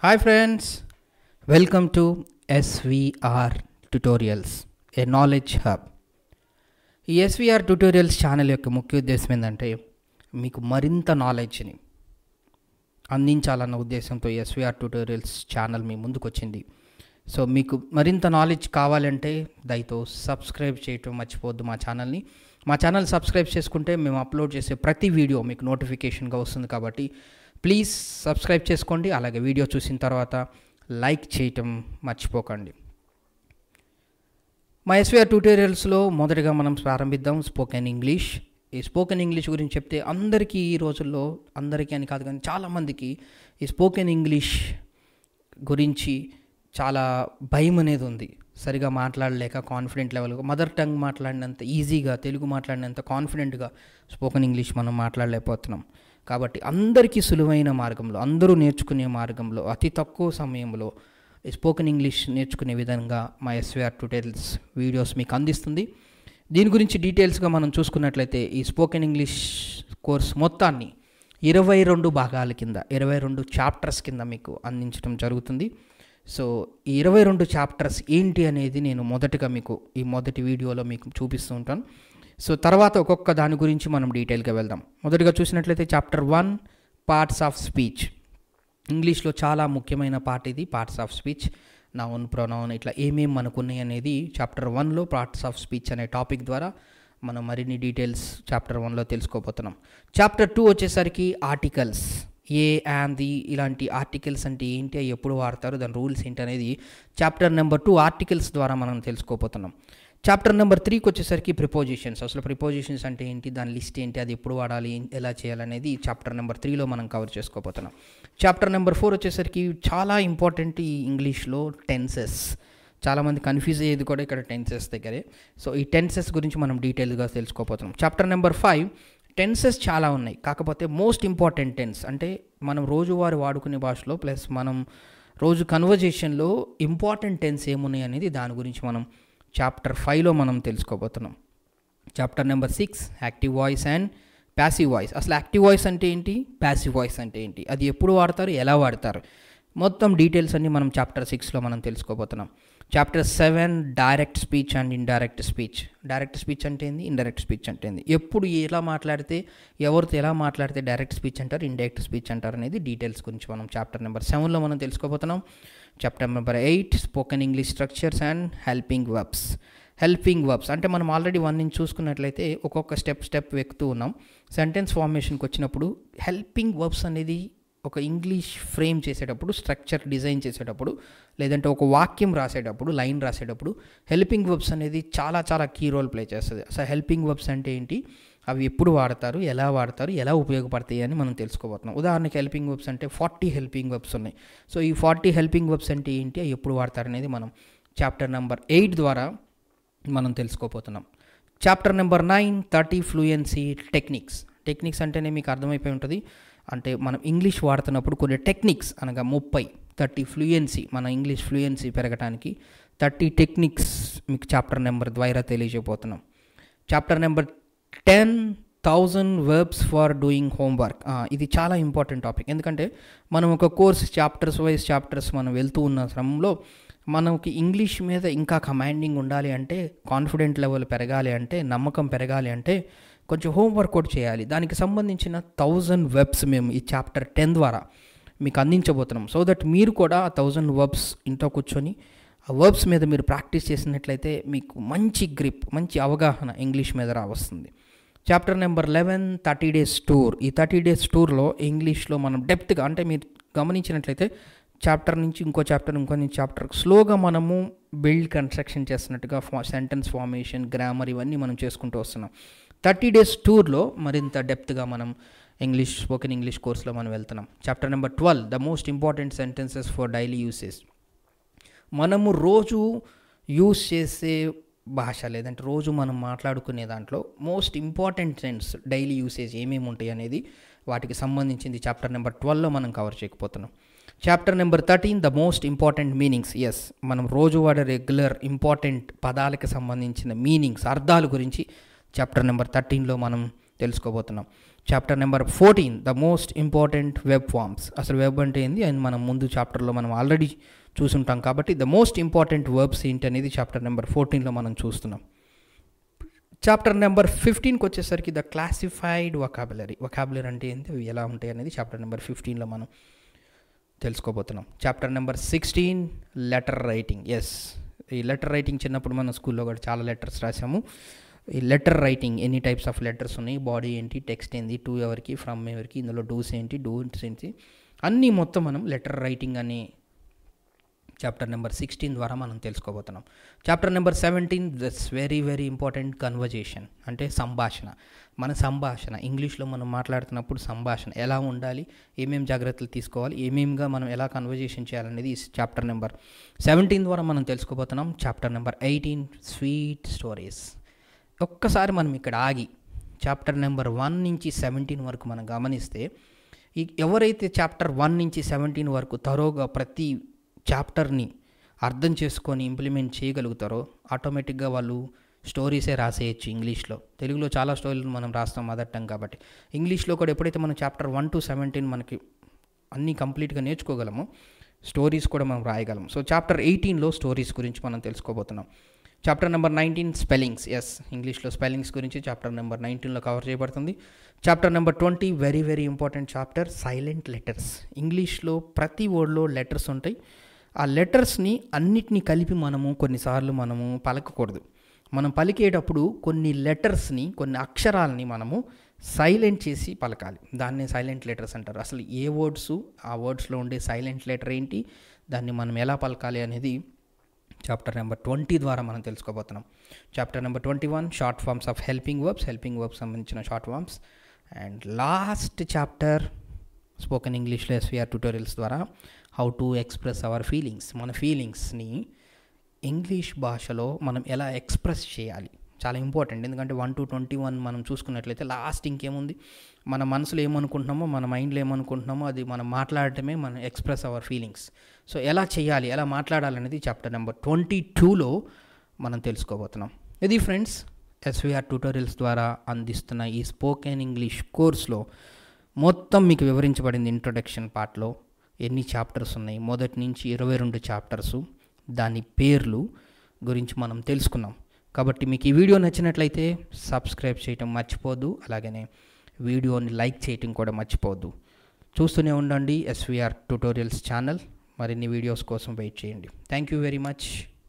hi friends welcome to SVR tutorials a knowledge hub ఈ SVR tutorials channel యొక్క ముఖ్య ఉద్దేశం ఏంటంటే మీకు మరింత నాలెడ్జ్ని అందించాలన్న ఉద్దేశంతో ఎస్విఆర్ ట్యుటోరియల్స్ ఛానల్ మీ ముందుకు వచ్చింది సో మీకు మరింత నాలెడ్జ్ కావాలంటే దయతో సబ్స్క్రైబ్ చేయటం మర్చిపోవద్దు మా ఛానల్ని మా ఛానల్ సబ్స్క్రైబ్ చేసుకుంటే మేము అప్లోడ్ చేసే ప్రతి వీడియో మీకు నోటిఫికేషన్గా వస్తుంది కాబట్టి ప్లీజ్ సబ్స్క్రైబ్ చేసుకోండి అలాగే వీడియో చూసిన తర్వాత లైక్ చేయటం మర్చిపోకండి మా ఎస్విఆర్ ట్యూటోరియల్స్లో మొదటగా మనం ప్రారంభిద్దాం స్పోకెన్ ఇంగ్లీష్ ఈ స్పోకెన్ ఇంగ్లీష్ గురించి చెప్తే అందరికీ ఈ రోజుల్లో అందరికీ అని కాదు కానీ చాలామందికి ఈ స్పోకెన్ ఇంగ్లీష్ గురించి చాలా భయం అనేది ఉంది సరిగా మాట్లాడలేక కాన్ఫిడెంట్ లెవెల్గా మదర్ టంగ్ మాట్లాడినంత ఈజీగా తెలుగు మాట్లాడినంత కాన్ఫిడెంట్గా స్పోకెన్ ఇంగ్లీష్ మనం మాట్లాడలేకపోతున్నాం కాబట్టి అందరికీ సులువైన మార్గంలో అందరూ నేర్చుకునే మార్గంలో అతి తక్కువ సమయంలో ఈ స్పోకెన్ ఇంగ్లీష్ నేర్చుకునే విధంగా మా ఎస్విఆర్ ట్యూటోరియల్స్ వీడియోస్ మీకు అందిస్తుంది దీని గురించి డీటెయిల్స్గా మనం చూసుకున్నట్లయితే ఈ స్పోకెన్ ఇంగ్లీష్ కోర్స్ మొత్తాన్ని ఇరవై రెండు భాగాల కింద ఇరవై రెండు చాప్టర్స్ కింద మీకు అందించడం జరుగుతుంది సో ఈ ఇరవై రెండు చాప్టర్స్ ఏంటి అనేది నేను మొదటగా మీకు ఈ మొదటి వీడియోలో మీకు చూపిస్తూ ఉంటాను సో తర్వాత ఒక్కొక్క దాని గురించి మనం డీటెయిల్గా వెళ్దాం మొదటగా చూసినట్లయితే chapter one parts of speech ఇంగ్లీష్లో చాలా ముఖ్యమైన పార్ట్ ఇది parts of speech noun pronoun ఇట్లా ఏమేమి మనకున్నాయి అనేది చాప్టర్ వన్లో పార్ట్స్ ఆఫ్ స్పీచ్ అనే టాపిక్ ద్వారా మనం మరిన్ని డీటెయిల్స్ చాప్టర్ వన్లో తెలుసుకోబోతున్నాం చాప్టర్ టూ వచ్చేసరికి ఆర్టికల్స్ ఏ అండ్ ది ఇలాంటి ఆర్టికల్స్ అంటే ఏంటి అవి ఎప్పుడు వాడతారు దాని రూల్స్ ఏంటి అనేది చాప్టర్ నెంబర్ టూ ఆర్టికల్స్ ద్వారా మనం తెలుసుకోబోతున్నాం చాప్టర్ నెంబర్ త్రీకి వచ్చేసరికి ప్రిపోజిషన్స్ అసలు ప్రిపోజిషన్స్ అంటే ఏంటి దాని లిస్ట్ ఏంటి అది ఎప్పుడు వాడాలి ఎలా చేయాలనేది చాప్టర్ నెంబర్ త్రీలో మనం కవర్ చేసుకోబోతున్నాం చాప్టర్ నెంబర్ ఫోర్ వచ్చేసరికి చాలా ఇంపార్టెంట్ ఈ ఇంగ్లీష్లో టెన్సెస్ చాలామంది కన్ఫ్యూజ్ అయ్యేది కూడా ఇక్కడ టెన్సెస్ దగ్గరే సో ఈ టెన్సెస్ గురించి మనం డీటెయిల్గా తెలుసుకోబోతున్నాం చాప్టర్ నెంబర్ ఫైవ్ టెన్సెస్ చాలా ఉన్నాయి కాకపోతే మోస్ట్ ఇంపార్టెంట్ టెన్స్ అంటే మనం రోజువారి వాడుకునే భాషలో ప్లస్ మనం రోజు కన్వర్జేషన్లో ఇంపార్టెంట్ టెన్స్ ఏమున్నాయి అనేది దాని గురించి మనం చాప్టర్ ఫైవ్లో మనం తెలుసుకోబోతున్నాం chapter number six active voice and passive voice అసలు యాక్టివ్ వాయిస్ అంటే ఏంటి ప్యాసివ్ వాయిస్ అంటే ఏంటి అది ఎప్పుడు వాడతారు ఎలా వాడతారు మొత్తం డీటెయిల్స్ అన్ని మనం చాప్టర్ సిక్స్లో మనం తెలుసుకోబోతున్నాం chapter seven direct speech and indirect speech direct speech అంటే ఏంది ఇండైరెక్ట్ స్పీచ్ అంటే ఏంది ఎప్పుడు ఎలా మాట్లాడితే ఎవరితో ఎలా మాట్లాడితే డైరెక్ట్ స్పీచ్ అంటారు ఇండైరెక్ట్ స్పీచ్ అంటారు అనేది డీటెయిల్స్ గురించి మనం చాప్టర్ నెంబర్ సెవెన్లో మనం తెలుసుకోబోతున్నాం chapter number eight spoken English structures and helping verbs helping verbs అంటే మనం ఆల్రెడీ వన్ నుంచి చూసుకున్నట్లయితే ఒక్కొక్క స్టెప్ స్టెప్ ఎక్కుతూ ఉన్నాం సెంటెన్స్ ఫార్మేషన్కి వచ్చినప్పుడు హెల్పింగ్ వర్బ్స్ అనేది ఒక ఇంగ్లీష్ ఫ్రేమ్ చేసేటప్పుడు స్ట్రక్చర్ డిజైన్ చేసేటప్పుడు లేదంటే ఒక వాక్యం రాసేటప్పుడు లైన్ రాసేటప్పుడు హెల్పింగ్ వర్బ్స్ అనేది చాలా చాలా కీ రోల్ ప్లే చేస్తుంది అసలు హెల్పింగ్ వర్బ్స్ అంటే ఏంటి అవి ఎప్పుడు వాడతారు ఎలా వాడతారు ఎలా ఉపయోగపడతాయి అని మనం తెలుసుకోబోతున్నాం ఉదాహరణకి హెల్పింగ్ వెబ్స్ అంటే ఫార్టీ హెల్పింగ్ వెబ్స్ ఉన్నాయి సో ఈ ఫార్టీ హెల్పింగ్ వెబ్స్ అంటే ఏంటి అవి ఎప్పుడు వాడతారు అనేది మనం చాప్టర్ నెంబర్ ఎయిట్ ద్వారా మనం తెలుసుకోబోతున్నాం chapter number nine thirty fluency techniques techniques అంటేనే మీకు అర్థమైపోయి ఉంటుంది అంటే మనం ఇంగ్లీష్ వాడుతున్నప్పుడు కొన్ని టెక్నిక్స్ అనగా ముప్పై థర్టీ ఫ్లూయెన్సీ మన ఇంగ్లీష్ ఫ్లూయెన్సీ పెరగడానికి థర్టీ టెక్నిక్స్ మీకు చాప్టర్ నెంబర్ ద్వారా తెలియజేయబోతున్నాం chapter number ten thousand verbs for doing homework ఇది చాలా ఇంపార్టెంట్ టాపిక్ ఎందుకంటే మనం ఒక కోర్స్ చాప్టర్స్ వైజ్ చాప్టర్స్ మనం వెళ్తూ ఉన్న క్రమంలో మనకి ఇంగ్లీష్ మీద ఇంకా కమాండింగ్ ఉండాలి అంటే కాన్ఫిడెంట్ లెవెల్ పెరగాలి అంటే నమ్మకం పెరగాలి అంటే కొంచెం హోంవర్క్ కూడా చేయాలి దానికి సంబంధించిన థౌజండ్ వెబ్స్ మేము ఈ చాప్టర్ టెన్ ద్వారా మీకు అందించబోతున్నాం సో దట్ మీరు కూడా ఆ థౌజండ్ వర్బ్స్ ఇంట్లో కూర్చొని ఆ వర్బ్స్ మీద మీరు ప్రాక్టీస్ చేసినట్లయితే మీకు మంచి గ్రిప్ మంచి అవగాహన ఇంగ్లీష్ మీద రావస్తుంది chapter number eleven thirty days tour ఈ థర్టీ డేస్ టూర్లో ఇంగ్లీష్లో మనం డెప్త్గా అంటే మీరు గమనించినట్లయితే చాప్టర్ నుంచి ఇంకో చాప్టర్ ఇంకో చాప్టర్ స్లోగా మనము బిల్డ్ కన్స్ట్రక్షన్ చేస్తున్నట్టుగా సెంటెన్స్ ఫార్మేషన్ గ్రామర్ ఇవన్నీ మనం చేసుకుంటూ వస్తున్నాం థర్టీ డేస్ టూర్లో మరింత డెప్త్గా మనం ఇంగ్లీష్ స్పోకెన్ ఇంగ్లీష్ కోర్స్లో మనం వెళ్తున్నాం chapter number twelve the most important sentences for daily usage మనము రోజు యూస్ చేసే భాష లేదంటే రోజు మనం మాట్లాడుకునే దాంట్లో most important sense daily usage ఏమేమి ఉంటాయి అనేది వాటికి సంబంధించింది చాప్టర్ నెంబర్ ట్వెల్వ్లో మనం కవర్ చేయకపోతున్నాం chapter number thirteen the most important meanings ఎస్ మనం రోజు వాడే రెగ్యులర్ ఇంపార్టెంట్ పదాలకు సంబంధించిన మీనింగ్స్ అర్థాల గురించి చాప్టర్ నెంబర్ థర్టీన్లో మనం తెలుసుకోబోతున్నాం chapter number fourteen the most important verb forms అసలు వెబ్ అంటే ఏంది అండ్ మనం ముందు చాప్టర్లో మనం ఆల్రెడీ చూసుంటాం కాబట్టి ద మోస్ట్ ఇంపార్టెంట్ వర్బ్స్ ఏంటి అనేది చాప్టర్ నెంబర్ ఫోర్టీన్లో మనం చూస్తున్నాం చాప్టర్ నెంబర్ ఫిఫ్టీన్కి వచ్చేసరికి ద క్లాసిఫైడ్ వొకాబులరీ వొకాబులరీ అంటే ఏంటి అవి ఎలా ఉంటాయి అనేది చాప్టర్ నెంబర్ ఫిఫ్టీన్లో మనం తెలుసుకోబోతున్నాం chapter number sixteen letter writing ఎస్ ఈ లెటర్ రైటింగ్ చిన్నప్పుడు మనం స్కూల్లో కూడా చాలా లెటర్స్ రాసాము ఈ లెటర్ రైటింగ్ ఎన్ని టైప్స్ ఆఫ్ లెటర్స్ ఉన్నాయి బాడీ ఏంటి టెక్స్ట్ ఏంటి టు ఎవరికి ఫ్రమ్ ఎవరికి ఇందులో డూస్ ఏంటి డూన్స్ ఏంటి అన్నీ మొత్తం మనం లెటర్ రైటింగ్ అనే చాప్టర్ నెంబర్ సిక్స్టీన్ ద్వారా మనం తెలుసుకోబోతున్నాం chapter number seventeen that's very very important conversation అంటే సంభాషణ మన సంభాషణ ఇంగ్లీష్లో మనం మాట్లాడుతున్నప్పుడు సంభాషణ ఎలా ఉండాలి ఏమేమి జాగ్రత్తలు తీసుకోవాలి ఏమేమిగా మనం ఎలా కన్వర్జేషన్ చేయాలనేది ఈ చాప్టర్ నెంబర్ సెవెంటీన్ ద్వారా మనం తెలుసుకోబోతున్నాం chapter number eighteen sweet stories ఒక్కసారి మనం ఇక్కడ ఆగి చాప్టర్ నెంబర్ వన్ నుంచి సెవెంటీన్ వరకు మనం గమనిస్తే ఈ ఎవరైతే చాప్టర్ వన్ నుంచి సెవెంటీన్ వరకు తరోగా ప్రతి చాప్టర్ని అర్థం చేసుకొని ఇంప్లిమెంట్ చేయగలుగుతారో ఆటోమేటిక్గా వాళ్ళు స్టోరీసే రాసేయచ్చు ఇంగ్లీష్లో తెలుగులో చాలా స్టోరీలు మనం రాస్తాం మదర్ టంగ్ కాబట్టి ఇంగ్లీష్లో కూడా ఎప్పుడైతే మనం చాప్టర్ వన్ టు సెవెంటీన్ మనకి అన్నీ కంప్లీట్గా నేర్చుకోగలమో స్టోరీస్ కూడా మనం రాయగలం సో చాప్టర్ ఎయిటీన్లో స్టోరీస్ గురించి మనం తెలుసుకోబోతున్నాం చాప్టర్ నెంబర్ నైన్టీన్ స్పెల్లింగ్స్ ఎస్ ఇంగ్లీష్లో స్పెల్లింగ్స్ గురించి చాప్టర్ నెంబర్ నైన్టీన్లో కవర్ చేయబడుతుంది chapter number twenty very very important chapter silent letters ఇంగ్లీష్లో ప్రతి వర్డ్లో లెటర్స్ ఉంటాయి ఆ లెటర్స్ని అన్నిటినీ కలిపి మనము కొన్నిసార్లు మనము పలకకూడదు మనం పలికేటప్పుడు కొన్ని లెటర్స్ని కొన్ని అక్షరాలని మనము సైలెంట్ చేసి పలకాలి దాన్ని సైలెంట్ లెటర్స్ అంటారు అసలు ఏ వర్డ్స్ ఆ వర్డ్స్లో ఉండే సైలెంట్ లెటర్ ఏంటి దాన్ని మనం ఎలా పలకాలి అనేది చాప్టర్ నెంబర్ ట్వంటీ ద్వారా మనం తెలుసుకోబోతున్నాం chapter number twenty one short forms of helping verbs helping verbs సంబంధించిన short forms and last chapter spoken ఇంగ్లీష్లో ఎస్విఆర్ ట్యూటోరియల్స్ ద్వారా how to express our feelings మన ఫీలింగ్స్ని ఇంగ్లీష్ భాషలో మనం ఎలా ఎక్స్ప్రెస్ చేయాలి చాలా ఇంపార్టెంట్ ఎందుకంటే వన్ టు ట్వంటీ వన్ మనం చూసుకున్నట్లయితే లాస్ట్ ఇంకేముంది మన మనసులో ఏమనుకుంటున్నామో మన మైండ్లో ఏమనుకుంటున్నామో అది మనం మాట్లాడటమే మన ఎక్స్ప్రెస్ అవర్ ఫీలింగ్స్ సో ఎలా చేయాలి ఎలా మాట్లాడాలనేది చాప్టర్ నెంబర్ ట్వంటీ టూలో మనం తెలుసుకోబోతున్నాం ఇది ఫ్రెండ్స్ ఎస్విఆర్ ట్యూటోరియల్స్ ద్వారా అందిస్తున్న ఈ స్పోకెన్ ఇంగ్లీష్ కోర్స్లో మొత్తం మీకు వివరించబడింది ఇంట్రొడక్షన్ పార్ట్లో ఎన్ని చాప్టర్స్ ఉన్నాయి మొదటి నుంచి ఇరవై రెండు చాప్టర్సు దాని పేర్లు గురించి మనం తెలుసుకున్నాం కాబట్టి మీకు ఈ వీడియో నచ్చినట్లయితే సబ్స్క్రైబ్ చేయటం మర్చిపోద్దు అలాగనే వీడియోని లైక్ చేయటం కూడా మర్చిపోవద్దు చూస్తూనే ఉండండి ఎస్విఆర్ ట్యూటోరియల్స్ ఛానల్ మరిన్ని వీడియోస్ కోసం వెయిట్ చేయండి థ్యాంక్ యూ వెరీ మచ్